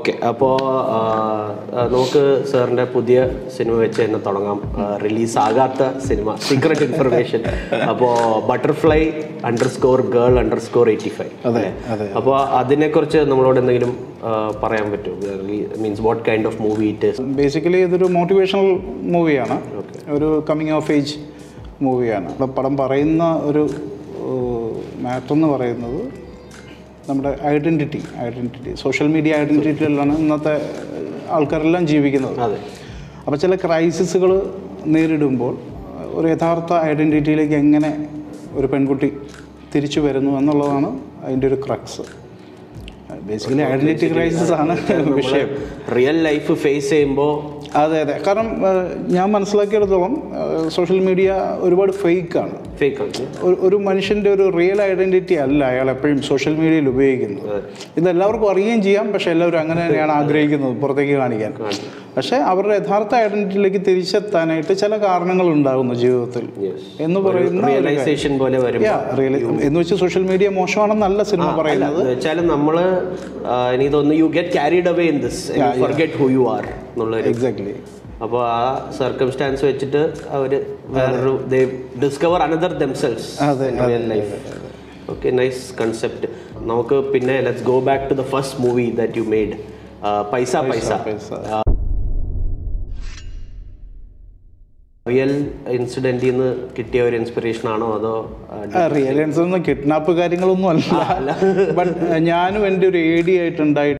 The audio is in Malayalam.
ഓക്കെ അപ്പോൾ നമുക്ക് സാറിൻ്റെ പുതിയ സിനിമ വെച്ച് തന്നെ തുടങ്ങാം റിലീസ് ആകാത്ത സിനിമ സീക്രട്ട് ഇൻഫർമേഷൻ അപ്പോൾ butterfly underscore girl underscore eighty five അതെ അതെ അപ്പോൾ അതിനെക്കുറിച്ച് നമ്മളോട് എന്തെങ്കിലും ആ, പറയാൻ പറ്റുമോ means what kind of movie it is basically ഇതൊരു മോട്ടിവേഷണൽ മൂവിയാണ് ഒരു കമ്മിങ് ഓഫ് ഏജ് മൂവിയാണ് ഇവിടെ പടം പറയുന്ന ഒരു മാറ്റർ എന്ന് പറയുന്നത് നമ്മുടെ ഐഡൻറ്റിറ്റി ഐഡൻറ്റിറ്റി സോഷ്യൽ മീഡിയ ഐഡൻറ്റിറ്റിയിലാണ് ഇന്നത്തെ ആൾക്കാരെല്ലാം ജീവിക്കുന്നത് അതെ അപ്പോൾ ചില ക്രൈസിസുകൾ നേരിടുമ്പോൾ ഒരു യഥാർത്ഥ ഐഡൻറ്റിറ്റിയിലേക്ക് എങ്ങനെ ഒരു പെൺകുട്ടി തിരിച്ചു വരുന്നു എന്നുള്ളതാണ് അതിൻ്റെ ഒരു ക്രക്സ് ബേസിക്കലി ഐഡൻറ്റിറ്റി ക്രൈസിസ് ആണ് വിഷയം റിയൽ ലൈഫ് ഫേസ് ചെയ്യുമ്പോൾ അതെ അതെ കാരണം ഏഹ്, ഞാൻ മനസ്സിലാക്കിയിടത്തോളം സോഷ്യൽ മീഡിയ ഒരുപാട് ഫേക്കാണ് ഫേക്ക് ആണ് ഒരു മനുഷ്യൻ്റെ ഒരു റിയൽ ഐഡൻറ്റിറ്റി അല്ല അയാൾ എപ്പോഴും സോഷ്യൽ മീഡിയയിൽ ഉപയോഗിക്കുന്നത് ഇത് എല്ലാവർക്കും അറിയുകയും ചെയ്യാം പക്ഷേ എല്ലാവരും അങ്ങനെ തന്നെയാണ് ആഗ്രഹിക്കുന്നത് പുറത്തേക്ക് കാണിക്കാൻ പക്ഷേ അവരുടെ യഥാർത്ഥ ഐഡൻറ്റിറ്റിയിലേക്ക് തിരിച്ചെത്താനായിട്ട് ചില കാരണങ്ങൾ ഉണ്ടാകുന്നു ജീവിതത്തിൽ Yes. എന്ന് പറയുന്ന ഒരു കാര്യം. റിയലൈസേഷൻ പോലെ വരും Yeah, really. എന്ന് വെച്ച് സോഷ്യൽ മീഡിയ മോശമാണെന്നല്ല സിനിമ പറയുന്നത് വെച്ചാൽ നമ്മള് ആ, എനിക്ക് തോന്നുന്നു you get carried away in this forget who you are എന്നുള്ളൊരു എക്സാക്ട്ലി അപ്പോൾ ആ സർക്കംസ്റ്റാൻസ് വെച്ചിട്ട് അവർ വേറൊരു ദേ ഡിസ്കവർ അനദർ ദംസെൽസ് അതെ, real life okay nice concept നമുക്ക് പിന്നെ let's go back to the first movie that you made Paisa Paisa പൈസ. റിയൽ ഇൻസിഡൻറ്റിൽ നിന്ന് കിട്ടിയ ഒരു ഇൻസ്പിറേഷൻ ആണോ അതോ ആ, റിയലൻസ് ഒന്നും കിഡ്നാപ്പ് കാര്യങ്ങളൊന്നും അല്ല ബട്ട് ഞാനും എൻ്റെ ഒരു എ ഡി ആയിട്ടുണ്ടായിട്ട്